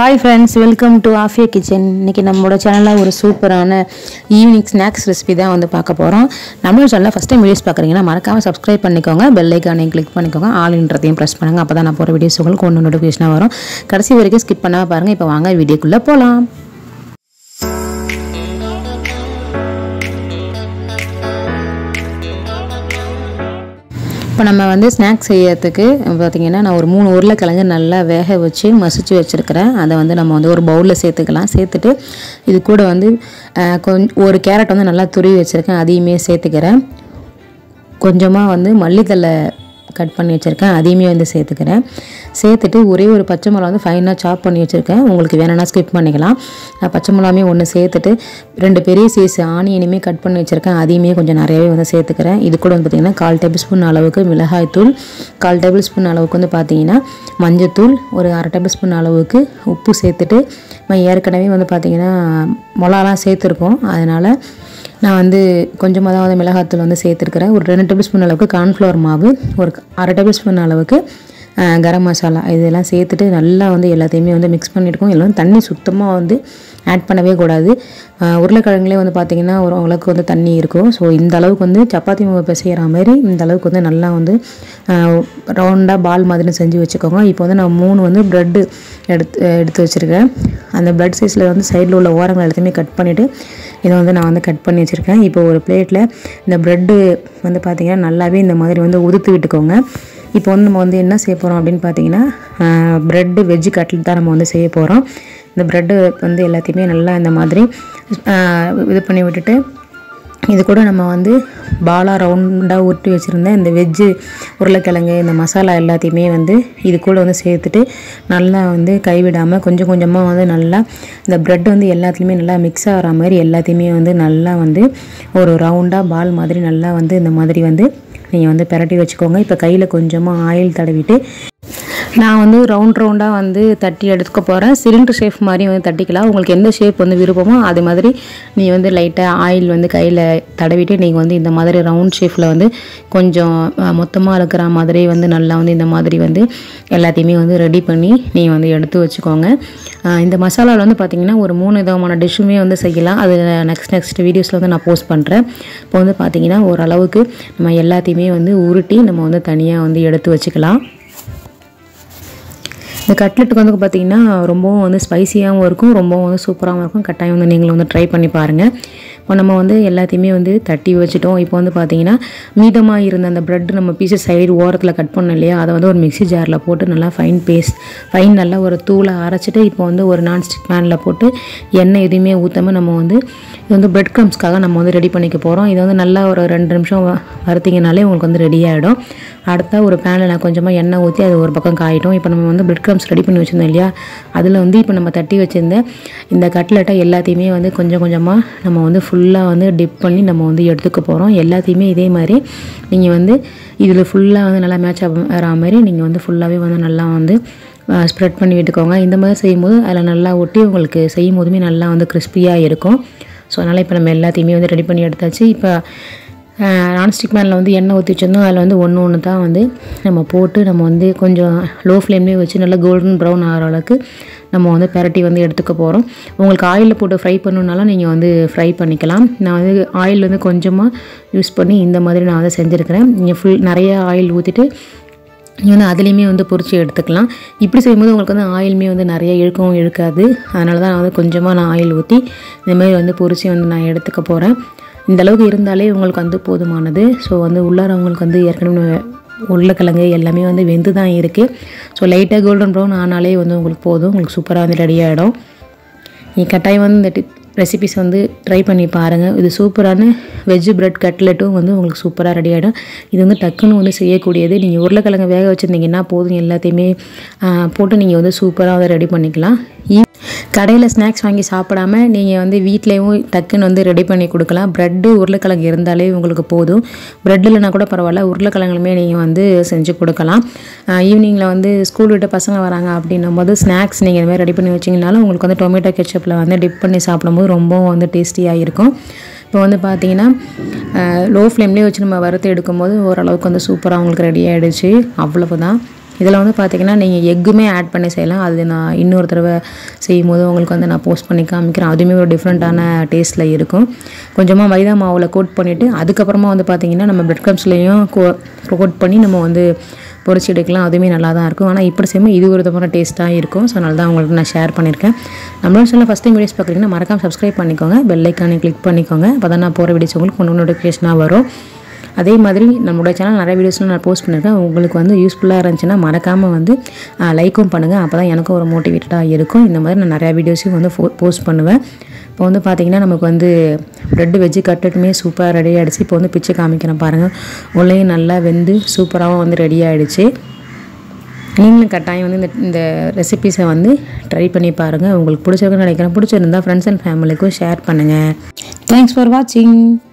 hi friends welcome to Aafiya kitchen இன்னைக்கு நம்மளோட சேனலில் ஒரு சூப்பரான ஈவினிங் ஸ்நாக்ஸ் ரெசிபி தான் வந்து பார்க்க போகிறோம் நம்மளோட சேனலில் ஃபஸ்ட் டைம் வீடியோஸ் பார்க்குறீங்கன்னா மறக்காமல் சப்ஸ்கிரைப் பண்ணிக்கோங்க பெல் ஐக்கானையும் கிளிக் பண்ணிக்கோங்க ஆல்ன்றதையும் ப்ரெஸ் பண்ணுங்கள் அப்போ தான் நான் போகிற வீடியோஸ் உங்களுக்கு ஒன்று நோட்டிஃபிகேஷனாக வரும் கடைசி வரைக்கும் ஸ்கிப் பண்ணாமல் பாருங்கள் இப்போ வாங்க வீடியோக்குள்ளே போகலாம் இப்போ நம்ம வந்து ஸ்நாக்ஸ் செய்யறதுக்கு பார்த்திங்கன்னா நான் ஒரு மூணு உருளைக்கிழங்கு நல்லா வேக வச்சு மசிச்சு வச்சுருக்கிறேன் அதை வந்து நம்ம வந்து ஒரு பவுலில் சேர்த்துக்கலாம் சேர்த்துட்டு இது கூட வந்து கொஞ்சம் ஒரு கேரட் வந்து நல்லா துருவி வச்சுருக்கேன் அதையுமே சேர்த்துக்கிறேன் கொஞ்சமாக வந்து மல்லித்தலை கட் பண்ணி வச்சுருக்கேன் அதையுமே வந்து சேர்த்துக்கிறேன் சேர்த்துட்டு ஒரே ஒரு பச்சை மிளகா வந்து ஃபைனாக சாப் பண்ணி வச்சுருக்கேன் உங்களுக்கு வேணும்னா ஸ்கிப் பண்ணிக்கலாம் நான் பச்சை மிளகாமே ஒன்று சேர்த்துட்டு ரெண்டு பெரிய சைஸ் ஆனியனுமே கட் பண்ணி வச்சுருக்கேன் அதையுமே கொஞ்சம் நிறையவே வந்து சேர்த்துக்கிறேன் இது கூட வந்து பார்த்திங்கன்னா கால் டேபிள் ஸ்பூன் அளவுக்கு மிளகாய்த்தூள் கால் டேபிள் ஸ்பூன் அளவுக்கு வந்து பார்த்திங்கன்னா மஞ்சத்தூள் ஒரு அரை டேபிள் ஸ்பூன் அளவுக்கு உப்பு சேர்த்துட்டு நம்ம ஏற்கனவே வந்து பார்த்திங்கன்னா மிளகாலாம் சேர்த்துருக்கோம் அதனால் நான் வந்து கொஞ்சமாக தான் வந்து மிளகாத்தூள் வந்து சேர்த்துருக்கிறேன் ஒரு ரெண்டு டேபிள் ஸ்பூன் அளவுக்கு கார்ன்ஃப்ளவர் மாவு ஒரு அரை டேபிள் ஸ்பூன் அளவுக்கு கரம் மசாலா இதெல்லாம் சேர்த்துட்டு நல்லா வந்து எல்லாத்தையுமே வந்து மிக்ஸ் பண்ணியிருக்கோம் எல்லாம் தண்ணி சுத்தமாக வந்து ஆட் பண்ணவே கூடாது உருளைக்கிழங்குலேயே வந்து பார்த்திங்கன்னா ஒரு அளவுக்கு வந்து தண்ணி இருக்கும் ஸோ இந்த அளவுக்கு வந்து சப்பாத்தி மாவு பிசைகிற மாதிரி இந்த அளவுக்கு வந்து நல்லா வந்து ரவுண்டாக பால் மாதிரி செஞ்சு வச்சுக்கோங்க இப்போ வந்து நான் மூணு வந்து ப்ரெட்டு எடுத்து எடுத்து வச்சுருக்கேன் அந்த ப்ரெட் சைஸில் வந்து சைடில் உள்ள ஓரங்கள் எல்லாத்தையுமே கட் பண்ணிவிட்டு இதை வந்து நான் வந்து கட் பண்ணி வச்சுருக்கேன் இப்போ ஒரு பிளேட்டில் இந்த ப்ரெட்டு வந்து பார்த்திங்கன்னா நல்லாவே இந்த மாதிரி வந்து உதுத்து விட்டுக்கோங்க இப்போ வந்து நம்ம வந்து என்ன செய்ய போகிறோம் அப்படின்னு பார்த்தீங்கன்னா ப்ரெட்டு வெஜ்ஜு கட்லெட் தான் நம்ம வந்து செய்ய போகிறோம் இந்த ப்ரெட்டு வந்து எல்லாத்தையுமே நல்லா இந்த மாதிரி இது பண்ணி விட்டுட்டு இது கூட நம்ம வந்து பாலாக ரவுண்டாக உருட்டி வச்சுருந்த இந்த வெஜ்ஜு உருளைக்கிழங்கு இந்த மசாலா எல்லாத்தையுமே வந்து இது கூட வந்து சேர்த்துட்டு நல்லா வந்து கைவிடாமல் கொஞ்சம் கொஞ்சமாக வந்து நல்லா இந்த ப்ரெட் வந்து எல்லாத்துலேயுமே நல்லா மிக்ஸ் ஆகிற மாதிரி எல்லாத்தையுமே வந்து நல்லா வந்து ஒரு ரவுண்டாக பால் மாதிரி நல்லா வந்து இந்த மாதிரி வந்து நீங்கள் வந்து பிரட்டி வச்சுக்கோங்க இப்போ கையில் கொஞ்சமாக ஆயில் தடவிட்டு நான் வந்து ரவுண்ட் ரவுண்டாக வந்து தட்டி எடுத்துக்க போகிறேன் சிலிண்டர் ஷேப் மாதிரி வந்து தட்டிக்கலாம் உங்களுக்கு எந்த ஷேப் வந்து விருப்பமோ அது மாதிரி நீ வந்து லைட்டாக ஆயில் வந்து கையில் தடவிட்டு நீங்கள் வந்து இந்த மாதிரி ரவுண்ட் ஷேப்பில் வந்து கொஞ்சம் மொத்தமாக இருக்கிற மாதிரி வந்து நல்லா வந்து இந்த மாதிரி வந்து எல்லாத்தையுமே வந்து ரெடி பண்ணி நீங்கள் வந்து எடுத்து வச்சுக்கோங்க இந்த மசாலாவில் வந்து பார்த்திங்கன்னா ஒரு மூணு விதமான டிஷ்ஷுமே வந்து செய்யலாம் அது நெக்ஸ்ட் நெக்ஸ்ட் வீடியோஸில் வந்து நான் போஸ்ட் பண்ணுறேன் இப்போ வந்து பார்த்திங்கன்னா ஓரளவுக்கு நம்ம எல்லாத்தையுமே வந்து உருட்டி நம்ம வந்து தனியாக வந்து எடுத்து வச்சுக்கலாம் இந்த கட்லெட்டுக்கு வந்து பார்த்திங்கன்னா ரொம்பவும் வந்து ஸ்பைசியாகவும் இருக்கும் ரொம்பவும் வந்து சூப்பராகவும் இருக்கும் கட்டாயம் வந்து நீங்களும் வந்து ட்ரை பண்ணி பாருங்கள் இப்போ நம்ம வந்து எல்லாத்தையுமே வந்து தட்டி வச்சுட்டோம் இப்போ வந்து பார்த்திங்கன்னா மீதமாக இருந்த அந்த ப்ரெட் நம்ம பீசஸ் சைடு ஓரத்தில் கட் பண்ணோம் இல்லையா அதை வந்து ஒரு மிக்சி ஜாரில் போட்டு நல்லா ஃபைன் பேஸ்ட் ஃபைன் நல்லா ஒரு தூளை அரைச்சிட்டு இப்போ வந்து ஒரு நான்ஸ்டிக் பேனில் போட்டு எண்ணெய் எதுவுமே ஊற்றாமல் நம்ம வந்து இது வந்து ப்ரெட் க்ரம்ஸ்க்காக நம்ம வந்து ரெடி பண்ணிக்க போகிறோம் இது வந்து நல்லா ஒரு ரெண்டு நிமிஷம் வறுத்திங்கனாலே உங்களுக்கு வந்து ரெடி ஆகிடும் அடுத்த ஒரு பேனில் நான் கொஞ்சமாக எண்ணெய் ஊற்றி அது ஒரு பக்கம் காயிட்டோம் இப்போ நம்ம வந்து பிரெட் க்ரம்ஸ் ரெடி பண்ணி வச்சுருந்தோம் இல்லையா அதில் வந்து இப்போ நம்ம தட்டி வச்சுருந்த இந்த கட்லெட்டை எல்லாத்தையுமே வந்து கொஞ்சம் கொஞ்சமாக நம்ம வந்து ஃபுல்லாக வந்து டிப் பண்ணி நம்ம வந்து எடுத்துக்க போகிறோம் எல்லாத்தையுமே இதே மாதிரி நீங்கள் வந்து இதில் ஃபுல்லாக வந்து நல்லா மேட்ச் ஆகிற மாதிரி நீங்கள் வந்து ஃபுல்லாகவே வந்து நல்லா வந்து ஸ்ப்ரெட் பண்ணி விட்டுக்கோங்க இந்த மாதிரி செய்யும்போது அதில் நல்லா ஒட்டி உங்களுக்கு செய்யும் போதுமே நல்லா வந்து கிறிஸ்பியாக இருக்கும் ஸோ அதனால் இப்போ நம்ம எல்லாத்தையுமே வந்து ரெடி பண்ணி எடுத்தாச்சு இப்போ நான்ஸ்டிக் பேனில் வந்து எண்ணெய் ஊற்றி வச்சிருந்தோம் அதில் வந்து ஒன்று ஒன்று தான் வந்து நம்ம போட்டு நம்ம வந்து கொஞ்சம் லோ ஃப்ளேம்லேயே வச்சு நல்லா கோல்டன் ப்ரௌன் ஆகிற அளவுக்கு நம்ம வந்து பெரட்டி வந்து எடுத்துக்க போகிறோம் உங்களுக்கு ஆயிலில் போட்டு ஃப்ரை பண்ணணுன்னாலும் நீங்கள் வந்து ஃப்ரை பண்ணிக்கலாம் நான் வந்து ஆயில் வந்து கொஞ்சமாக யூஸ் பண்ணி இந்த மாதிரி நான் வந்து செஞ்சுருக்கிறேன் நீங்கள் ஃபுல் நிறைய ஆயில் ஊற்றிட்டு நீங்கள் வந்து அதுலேயுமே வந்து பொறிச்சு எடுத்துக்கலாம் இப்படி செய்யும்போது உங்களுக்கு வந்து ஆயிலுமே வந்து நிறைய இழுக்கவும் இழுக்காது அதனால தான் நான் வந்து கொஞ்சமாக நான் ஆயில் ஊற்றி இந்தமாதிரி வந்து பொறிச்சு வந்து நான் எடுத்துக்க போகிறேன் இந்த அளவுக்கு இருந்தாலே உங்களுக்கு வந்து போதுமானது ஸோ வந்து உள்ளாரவங்களுக்கு வந்து ஏற்கனவே உருளைக்கிழங்கு எல்லாமே வந்து வெந்து தான் இருக்குது ஸோ லைட்டாக கோல்டன் ப்ரௌன் ஆனாலே வந்து உங்களுக்கு போதும் உங்களுக்கு சூப்பராக வந்து ரெடி ஆகிடும் நீ கட்டாயம் வந்து இந்த டிப் ரெசிபிஸ் வந்து ட்ரை பண்ணி பாருங்கள் இது சூப்பரான வெஜ்ஜு ப்ரெட் கட்லெட்டும் வந்து உங்களுக்கு சூப்பராக ரெடி ஆகிடும் இது வந்து டக்குன்னு வந்து செய்யக்கூடியது நீங்கள் உருளைக்கிழங்கு வேக வச்சுருந்தீங்கன்னா போதும் எல்லாத்தையுமே போட்டு நீங்கள் வந்து சூப்பராக வந்து ரெடி பண்ணிக்கலாம் கடையில் ஸ்நாக்ஸ் வாங்கி சாப்பிடாம நீங்கள் வந்து வீட்லேயும் டக்குன்னு வந்து ரெடி பண்ணி கொடுக்கலாம் ப்ரெட்டு உருளைக்கிழங்கு இருந்தாலே உங்களுக்கு போதும் ப்ரெட் இல்லைனா கூட பரவாயில்ல உருளைக்கிழங்குலுமே நீங்கள் வந்து செஞ்சு கொடுக்கலாம் ஈவினிங்கில் வந்து ஸ்கூல் விட்டு பசங்க வராங்க அப்படின்னும் போது ஸ்நாக்ஸ் நீங்கள் இதுமாதிரி ரெடி பண்ணி வச்சிங்கனாலும் உங்களுக்கு வந்து டொமேட்டோ கெச்சப்பில் வந்து டிப் பண்ணி சாப்பிடும்போது ரொம்பவும் வந்து டேஸ்டியாக இருக்கும் இப்போ வந்து பார்த்தீங்கன்னா லோ ஃப்ளேம்லேயே வச்சு நம்ம வறுத்து எடுக்கும்போது ஓரளவுக்கு வந்து சூப்பராக உங்களுக்கு ரெடி ஆகிடுச்சு அவ்வளவு தான் இதில் வந்து பார்த்தீங்கன்னா நீங்கள் எக்குமே ஆட் பண்ணி செய்யலாம் அது நான் இன்னொரு தடவை செய்யும் போது உங்களுக்கு வந்து நான் போஸ்ட் பண்ணி காமிக்கிறேன் அதுவுமே ஒரு டிஃப்ரெண்ட்டான டேஸ்ட்டில் இருக்கும் கொஞ்சமாக மைதா மாவில் கோட் பண்ணிவிட்டு அதுக்கப்புறமா வந்து பார்த்தீங்கன்னா நம்ம பிரெட் க்ரம்ஸ்லேயும் கோ கோட் பண்ணி நம்ம வந்து பொரிச்சு எடுக்கலாம் அதுவுமே நல்லா தான் இருக்கும் ஆனால் இப்படி செய்யும்போது இது ஒரு விதமான டேஸ்ட்டாக இருக்கும் ஸோ அதனால தான் உங்களுக்கு நான் ஷேர் பண்ணியிருக்கேன் நம்மளோட சேனல் ஃபஸ்ட் டைம் வீடியோஸ் பார்க்குறீங்கன்னா மறக்காம சப்ஸ்கிரைப் பண்ணிக்கோங்க பெல் ஐக்கானை கிளிக் பண்ணிக்கோங்க அப்போ தான் நான் போகிற வீடியோஸ் உங்களுக்கு ஒன்று நோட்டிஃபிகேஷனாக வரும் அதே மாதிரி நம்மளோட சேனல் நிறைய வீடியோஸ்லாம் நான் போஸ்ட் பண்ணியிருக்கேன் உங்களுக்கு வந்து யூஸ்ஃபுல்லாக இருந்துச்சுன்னா மறக்காமல் வந்து லைக்கும் பண்ணுங்கள் அப்போ தான் எனக்கும் ஒரு மோட்டிவேட்டடாக இருக்கும் இந்த மாதிரி நான் நிறையா வீடியோஸையும் வந்து போஸ்ட் பண்ணுவேன் இப்போ வந்து பார்த்தீங்கன்னா நமக்கு வந்து ப்ரெட்டு வெஜ்ஜு கட்லட்டுமே சூப்பராக ரெடி ஆகிடுச்சு இப்போ வந்து பிச்சு காமிக்கிறேன் பாருங்கள் உள்ளேயும் நல்லா வெந்து சூப்பராகவும் வந்து ரெடி ஆகிடுச்சு நீங்களும் கட்டாயம் வந்து இந்த இந்த ரெசிபீஸை வந்து ட்ரை பண்ணி பாருங்கள் உங்களுக்கு பிடிச்சிருக்குன்னு நினைக்கிறேன் பிடிச்சிருந்தா ஃப்ரெண்ட்ஸ் அண்ட் ஃபேமிலிக்கும் ஷேர் பண்ணுங்கள் தேங்க்ஸ் ஃபார் வாட்சிங்